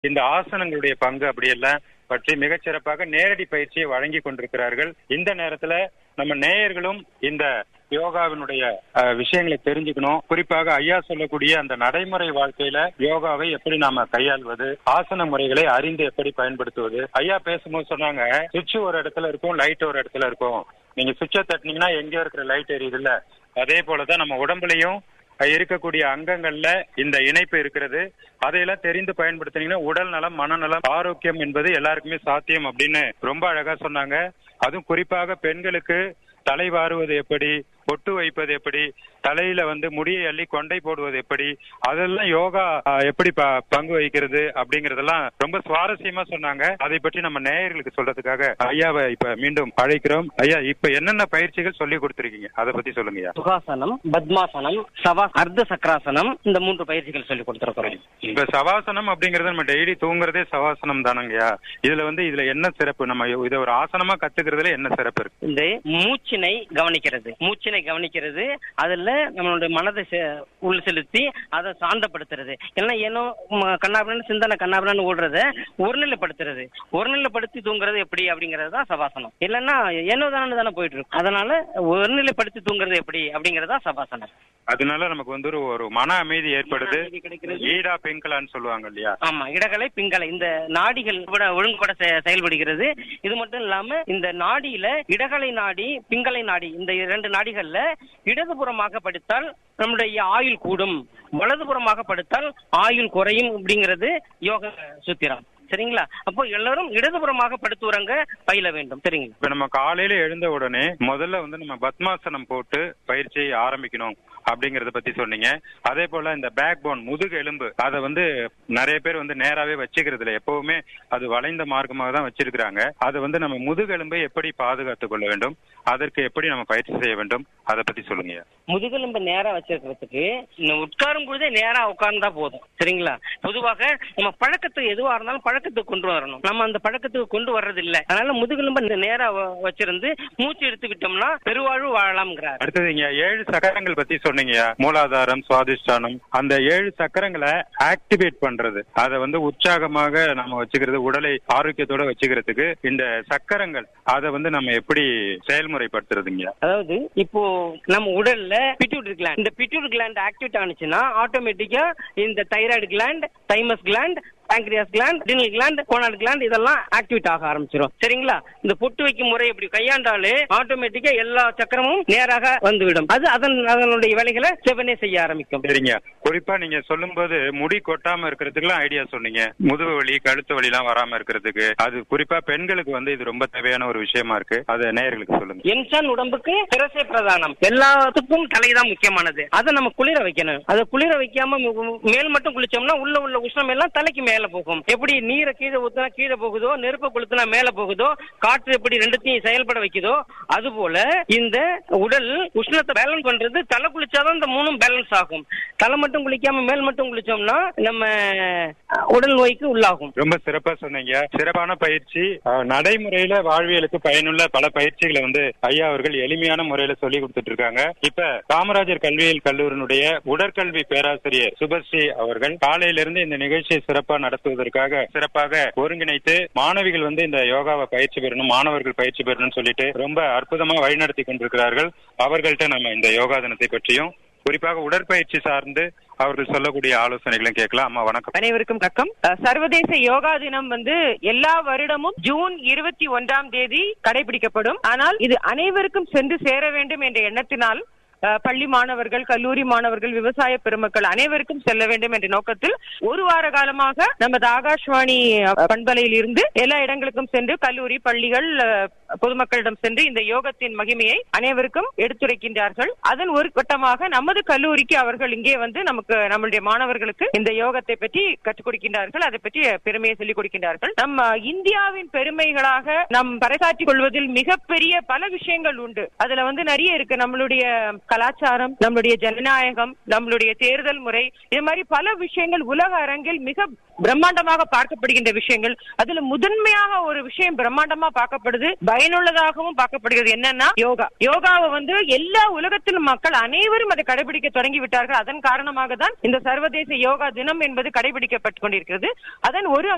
இந்த ஆசனங்களுடைய பங்கு அப்படியெல்லாம் பற்றி மிகச்சிறப்பாக நேரடி பயிற்சியை வழங்கி கொண்டிருக்கிறார்கள் இந்த நேரத்துல நம்ம நேயர்களும் இந்த யோகாவினுடைய அஹ், விஷயங்களை தெரிஞ்சுக்கணும் குறிப்பாக ஐயா சொல்லக்கூடிய அந்த நடைமுறை வாழ்க்கையில யோகாவை எப்படி நாம கையாள்வது ஆசன முறைகளை அறிந்து எப்படி பயன்படுத்துவது ஐயா பேசும்போது சொன்னாங்க சுவிட்ச் ஒரு இடத்துல இருக்கும் லைட் ஒரு இடத்துல இருக்கும் நீங்க சுவிட்சை தட்டினீங்கன்னா எங்கேயோ இருக்கிற லைட் எரியுதுல்ல அதே போலதான் நம்ம உடம்புலயும் இருக்கக்கூடிய அங்கங்கள்ல இந்த இணைப்பு இருக்கிறது அதையெல்லாம் தெரிந்து பயன்படுத்தினீங்கன்னா உடல் நலம் மனநலம் ஆரோக்கியம் என்பது எல்லாருக்குமே சாத்தியம் அப்படின்னு ரொம்ப அழகா சொன்னாங்க அதுவும் குறிப்பாக பெண்களுக்கு தலை வாருவது எப்படி பொட்டு வைப்பது எப்படி தலையில வந்து முடியை அள்ளி கொண்டை போடுவது எப்படி அதெல்லாம் யோகா அஹ், எப்படி ப- பங்கு வகிக்கிறது அப்படிங்கறதெல்லாம் ரொம்ப சுவாரஸ்யமா சொன்னாங்க அதை பற்றி நம்ம நேயர்களுக்கு சொல்றதுக்காக ஐயாவை இப்ப மீண்டும் அழைக்கிறோம் ஐயா இப்ப என்னென்ன பயிற்சிகள் சொல்லி கொடுத்திருக்கீங்க அதை பத்தி சொல்லுங்க ஐயா சுகாசனம் பத்மாசனம் சவா அர்த்த சக்கராசனம் இந்த மூன்று பயிற்சிகள் சொல்லி கொடுத்திருக்கிறோம் இப்ப சவாசனம் அப்படிங்கறது நம்ம டெய்லி தூங்குறதே சவாசனம் தானங்கய்யா இதுல வந்து இதுல என்ன சிறப்பு நம்ம இதை ஒரு ஆசனமா கத்துக்கிறதுல என்ன சிறப்பு இருக்கு இந்த மூச்சினை கவனிக்கிறது மூச்சினை கவனிக்கிறது அதுல நம்மளுடைய மனதை செ- உள் செலுத்தி அதை சாந்தப்படுத்துறது இல்லைன்னா ஏனோ ம- கண்ணாபின்னு சிந்தனை கண்ணாபின்னு ஓடுறத ஒருநிலைப்படுத்துறது ஒருநிலைப்படுத்தி தூங்குறது எப்படி அப்படிங்கறது தான் சபாசனம் இல்லைன்னா ஏனோ தானே தானே போயிட்டு இருக்கும் அதனால ஒருநிலைப்படுத்தி தூங்குறது எப்படி அப்படிங்கறது தான் சபாசனம் அதனால நமக்கு வந்து ஒரு- ஒரு மன அமைதி ஏற்படுது மன அமைதி கிடைக்கிறது. ஈடா பெண்களான்னு சொல்லுவாங்க இல்லையா ஆமா இடகலை பிங்கலை இந்த நாடிகள் கூட ஒழுங்குபட செ- செயல்படுகிறது இது மட்டும் இல்லாம இந்த நாடியில இடகலை நாடி பிங்கலை நாடி இந்த இரண்டு நாடிகள்ல இடதுபுறமாக படுத்தால் நம்முடைய ஆயுள் கூடும் வலதுபுறமாக படுத்தால் ஆயுள் குறையும் அப்படிங்கிறது யோக சூத்திரம் சரிங்களா அப்போ எல்லாரும் இடதுபுறமாக படுத்து உறங்க பயில வேண்டும் சரிங்களா இப்ப நம்ம காலையில எழுந்த உடனே முதல்ல வந்து நம்ம பத்மாசனம் போட்டு பயிற்சியை ஆரம்பிக்கணும் அப்படிங்கறத பத்தி சொன்னீங்க அதே போல இந்த பேக் போன் முதுகு எலும்பு அதை வந்து நிறைய பேர் வந்து நேராவே வச்சுக்கிறது இல்ல எப்பவுமே அது வளைந்த மார்க்கமாக தான் வச்சிருக்கிறாங்க அதை வந்து நம்ம முதுகெலும்பை எப்படி பாதுகாத்துக் கொள்ள வேண்டும் அதற்கு எப்படி நம்ம பயிற்சி செய்ய வேண்டும் அதை பத்தி சொல்லுங்க முதுகெலும்பு நேரா வச்சிருக்கிறதுக்கு இந்த உட்காரும் பொழுதே நேரா உட்கார்ந்தா போதும் சரிங்களா பொதுவாக நம்ம பழக்கத்துக்கு எதுவா இருந்தாலும் பழக்கத்துக்கு கொண்டு வரணும் நம்ம அந்த பழக்கத்துக்கு கொண்டு வர்றது இல்ல அதனால முதுகெலும்பு இந்த நேரா வ- வச்சிருந்து மூச்சு எடுத்துக்கிட்டோம்னா பெருவாழ்வு வாழலாம்ங்கிறார் அடுத்தது இங்க ஏழு சக்கரங்கள் பத்தி சொன்னீங்க மூலாதாரம் சுவாதிஷ்டானம் அந்த ஏழு சக்கரங்களை ஆக்டிவேட் பண்றது அதை வந்து உற்சாகமாக நம்ம வச்சுக்கிறது உடலை ஆரோக்கியத்தோட வச்சுக்கிறதுக்கு இந்த சக்கரங்கள் அதை வந்து நம்ம எப்படி செயல்முறைப்படுத்துறதுங்க அதாவது இப்போ நம்ம உடல்ல பிட்யூட்டரி கிளாண்ட் இந்த பிட்யூட்டரி கிளாண்ட் ஆக்டிவேட் ஆனிச்சுன்னா ஆட்டோமேட்டிக்கா இந்த thyroid gland thymus gland pancreas gland adrenal gland gonad gland இதெல்லாம் ஆக்டிவேட் ஆக ஆரம்பிச்சிடும் சரிங்களா இந்த பொட்டு வைக்கும் முறை இப்படி கையாண்டாலே ஆட்டோமேட்டிக்கா எல்லா சக்கரமும் நேராக வந்துவிடும் அது அதன் அதனுடைய வேலைகளை செவனே செய்ய ஆரம்பிக்கும் சரிங்க குறிப்பா நீங்க சொல்லும்போது முடி கொட்டாம இருக்கிறதுக்குலாம் ஐடியா சொன்னீங்க முதுகு வலி கழுத்து வலி எல்லாம் வராம இருக்கிறதுக்கு அது குறிப்பா பெண்களுக்கு வந்து இது ரொம்ப தேவையான ஒரு விஷயமா இருக்கு அதை நேயர்களுக்கு சொல்லுங்க என்சான் உடம்புக்கு சிரசை பிரதானம் எல்லாத்துக்கும் தலைதான் முக்கியமானது அதை நம்ம குளிர வைக்கணும் அதை குளிர வைக்காம மு- மேல் மட்டும் குளிச்சோம்னா உள்ள உள்ள உஷ்ணம் எல்லாம் தலைக்கு மேல போகும் எப்படி நீரை கீழே ஊத்துனா கீழே போகுதோ நெருப்பை கொளுத்துனா மேல போகுதோ காற்று எப்படி ரெண்டுத்தையும் செயல்பட வைக்குதோ அது போல இந்த உடல் உஷ்ணத்தை பேலன்ஸ் பண்றது தலை குளிச்சாதான் இந்த மூணும் பேலன்ஸ் ஆகும் தலை மட்டும் குளிக்காம மேல் மட்டும் குளிச்சோம்னா நம்ம அஹ், உடல் நோய்க்கு உள்ளாகும் ரொம்ப சிறப்பா சொன்னீங்க சிறப்பான பயிற்சி அஹ், நடைமுறையில வாழ்வியலுக்கு பயனுள்ள பல பயிற்சிகளை வந்து ஐயா அவர்கள் எளிமையான முறையில சொல்லி கொடுத்துட்டு இருக்காங்க இப்ப காமராஜர் கல்வியியல் கல்லூரியினுடைய உடற்கல்வி பேராசிரியர் சுபஸ்ரீ அவர்கள் காலையில இருந்து இந்த நிகழ்ச்சியை சிறப்பா நடத்துவதற்காக சிறப்பாக ஒருங்கிணைத்து மாணவிகள் வந்து இந்த யோகாவை பயிற்சி பெறணும் மாணவர்கள் பயிற்சி பெறணும்னு சொல்லிட்டு ரொம்ப அற்புதமா வழிநடத்தி கொண்டிருக்கிறார்கள் அவர்கள்ட்ட நம்ம இந்த யோகா தினத்தை பற்றியும் குறிப்பாக உடற்பயிற்சி சார்ந்து அவர்கள் சொல்லக்கூடிய ஆலோசனைகளும் கேட்கலாம் அம்மா வணக்கம் அனைவருக்கும் வணக்கம் அஹ், சர்வதேச யோகா தினம் வந்து எல்லா வருடமும் ஜூன் இருபத்தி ஒன்றாம் தேதி கடைபிடிக்கப்படும் ஆனால் இது அனைவருக்கும் சென்று சேர வேண்டும் என்ற எண்ணத்தினால் அஹ், பள்ளி மாணவர்கள் கல்லூரி மாணவர்கள் விவசாய பெருமக்கள் அனைவருக்கும் செல்ல வேண்டும் என்ற நோக்கத்தில் ஒரு வார காலமாக நமது ஆகாஷ்வாணி அஹ், பண்பலையில் இருந்து எல்லா இடங்களுக்கும் சென்று கல்லூரி பள்ளிகள் அஹ், பொதுமக்களிடம் சென்று இந்த யோகத்தின் மகிமையை அனைவருக்கும் எடுத்துரைக்கின்றார்கள் அதன் ஒரு கட்டமாக நமது கல்லூரிக்கு அவர்கள் இங்கே வந்து நமக்கு நம்மளுடைய மாணவர்களுக்கு இந்த யோகத்தை பற்றி கற்றுக் கொடுக்கின்றார்கள் அதை பற்றி பெருமையை சொல்லிக் கொடுக்கின்றார்கள் நம்ம இந்தியாவின் பெருமைகளாக நம் பறைசாற்றிக் கொள்வதில் மிகப்பெரிய பல விஷயங்கள் உண்டு அதுல வந்து நிறைய இருக்கு நம்மளுடைய கலாச்சாரம் நம்மளுடைய ஜனநாயகம் நம்மளுடைய தேர்தல் முறை இது மாதிரி பல விஷயங்கள் உலக அரங்கில் மிக பிரம்மாண்டமாக பார்க்கப்படுகின்ற விஷயங்கள் அதுல முதன்மையாக ஒரு விஷயம் பிரம்மாண்டமா பார்க்கப்படுது பயனுள்ளதாகவும் பார்க்கப்படுகிறது என்னன்னா யோகா யோகாவை வந்து எல்லா உலகத்திலும் மக்கள் அனைவரும் அதை கடைபிடிக்க தொடங்கி விட்டார்கள் அதன் காரணமாக தான் இந்த சர்வதேச யோகா தினம் என்பது கடைபிடிக்கப்பட்டு கொண்டிருக்கிறது அதன் ஒரு